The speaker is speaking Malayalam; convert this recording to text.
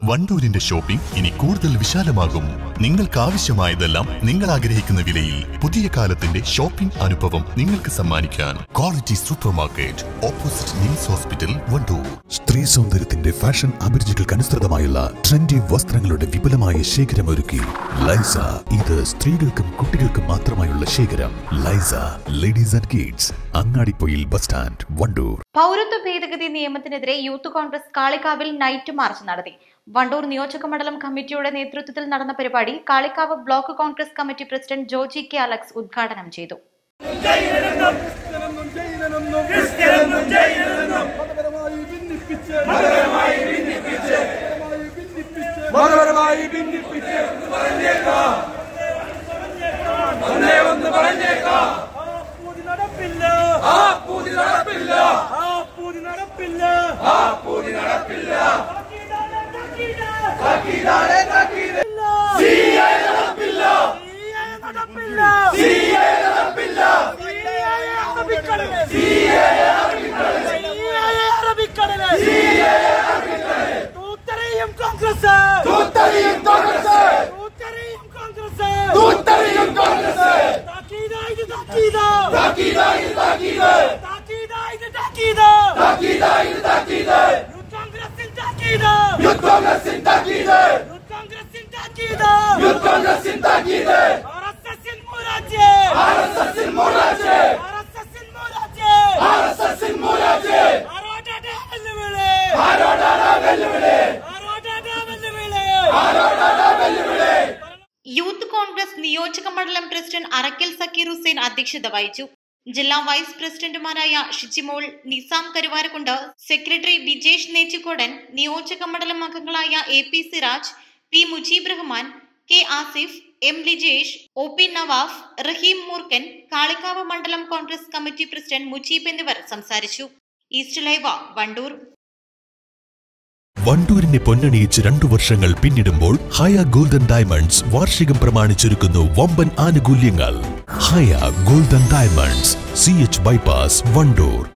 വണ്ടൂരിന്റെ ഷോപ്പിംഗ് ഇനി കൂടുതൽ വിശാലമാകും നിങ്ങൾക്ക് ആവശ്യമായതെല്ലാം നിങ്ങൾ ആഗ്രഹിക്കുന്ന വിലയിൽ പുതിയ കാലത്തിന്റെ ഷോപ്പിംഗ് അനുഭവം നിങ്ങൾക്ക് സമ്മാനിക്കാൻ quality super market opposite NIMS hospital Wandoor സ്ത്രീ സൗന്ദര്യത്തിന്റെ ഫാഷൻ അഭിരുചികൾക്ക് അനുസൃതമായുള്ള ട്രെൻഡി വസ്ത്രങ്ങളുടെ വിപുലമായ ശേഖരമൊരുക്കി ലൈസ ഇത് സ്ത്രീകൾക്കും കുട്ടികൾക്കും മാത്രമായുള്ള ശേഖരം ലൈസ ladies and kids Angadipoyil bus stand Wandoor പൗരത്വ ഭേദഗതി നിയമത്തിനെതിരെ യൂത്ത് കോൺഗ്രസ് കാളിക്കാവിൽ നൈറ്റ് മാർച്ച് നടത്തി വണ്ടൂർ നിയോജക മണ്ഡലം കമ്മിറ്റിയുടെ നേതൃത്വത്തിൽ നടന്ന പരിപാടി Kalikavu block Congress committee president Joji K Alex ഉദ്ഘാടനം ചെയ്തു മതപരമായി ഭിന്നിപ്പിച്ച് മതപരമായി ഭിന്നിപ്പിച്ച് മതപരമായി ഭിന്നിപ്പിച്ച് ഒന്നേ ഒന്ന് പറഞ്ഞേക്കാം ആ പൂതി നടപ്പില്ല ആ പൂതി നടപ്പില്ല ആ പൂതി നടപ്പില്ല ആ പൂതി നടപ്പില്ല താക്കീതാണ് താക്കീത് സിഐ നടപ്പില്ല സിഐ നടപ്പില്ല സിഐ നടപ്പില്ല സിഐ അറബിക്കടല് സിഐ അറബിക്കടല് തൂത്തറിയും കോൺഗ്രസ് തൂത്തറിയും കോൺഗ്രസ് തൂത്തറിയും കോൺഗ്രസ് തൂത്തറിയും കോൺഗ്രസ് താക്കീതായി താക്കീത് താക്കീതായി താക്കീത് താക്കീതായി താക്കീത് താക്കീതായി താക്കീത് യൂത്ത് കോൺഗ്രസിൻ താക്കീത് യൂത്ത് കോൺഗ്രസിൻ താക്കീത് യൂത്ത് കോൺഗ്രസിൻ താക്കീത് യൂത്ത് കോൺഗ്രസിൻ താക്കീത് ആർഎസ്എസിൻ മൂരാജ് ആർഎസ്എസിൻ മൂരാജ് ആർഎസ്എസിൻ മൂരാജ് ആർഎസ്എസിൻ മൂരാജ് ആരോടാണ് വെല്ലുവിളി ആരോടാണ് വെല്ലുവിളി ആരോടാണ് വെല്ലുവിളി ആരോടാണ് വെല്ലുവിളി യൂത്ത് കോൺഗ്രസ് നിയോജക മണ്ഡലം പ്രസിഡന്റ് അറക്കൽ സക്കീർ ഹുസൈൻ അധ്യക്ഷത വഹിച്ചു ജില്ലാ വൈസ് പ്രസിഡന്റുമാരായ ഷിജിമോൾ നിസാം കരുവാരക്കുണ്ട് സെക്രട്ടറി ബിജേഷ് നേച്ചിക്കോടൻ നിയോജക മണ്ഡലം അംഗങ്ങളായ A P Siraj P Mujeeb Rahman K Asif M Lijesh O P Navaf Raheem Moorkan Kalikavu മണ്ഡലം കോൺഗ്രസ് കമ്മിറ്റി പ്രസിഡന്റ് മുജീബ് എന്നിവർ സംസാരിച്ചു ഈസ്റ്റ് ലൈവ വണ്ടൂർ വണ്ടൂരിനെ പൊന്നണിയിച്ച് രണ്ടു വർഷങ്ങൾ പിന്നിടുമ്പോൾ ഹയ ഗോൾഡൻ ഡയമണ്ട്സ് വാർഷികം പ്രമാണിച്ചൊരുക്കുന്നു വമ്പൻ ആനുകൂല്യങ്ങൾ Haya golden diamonds C H bypass Wandoor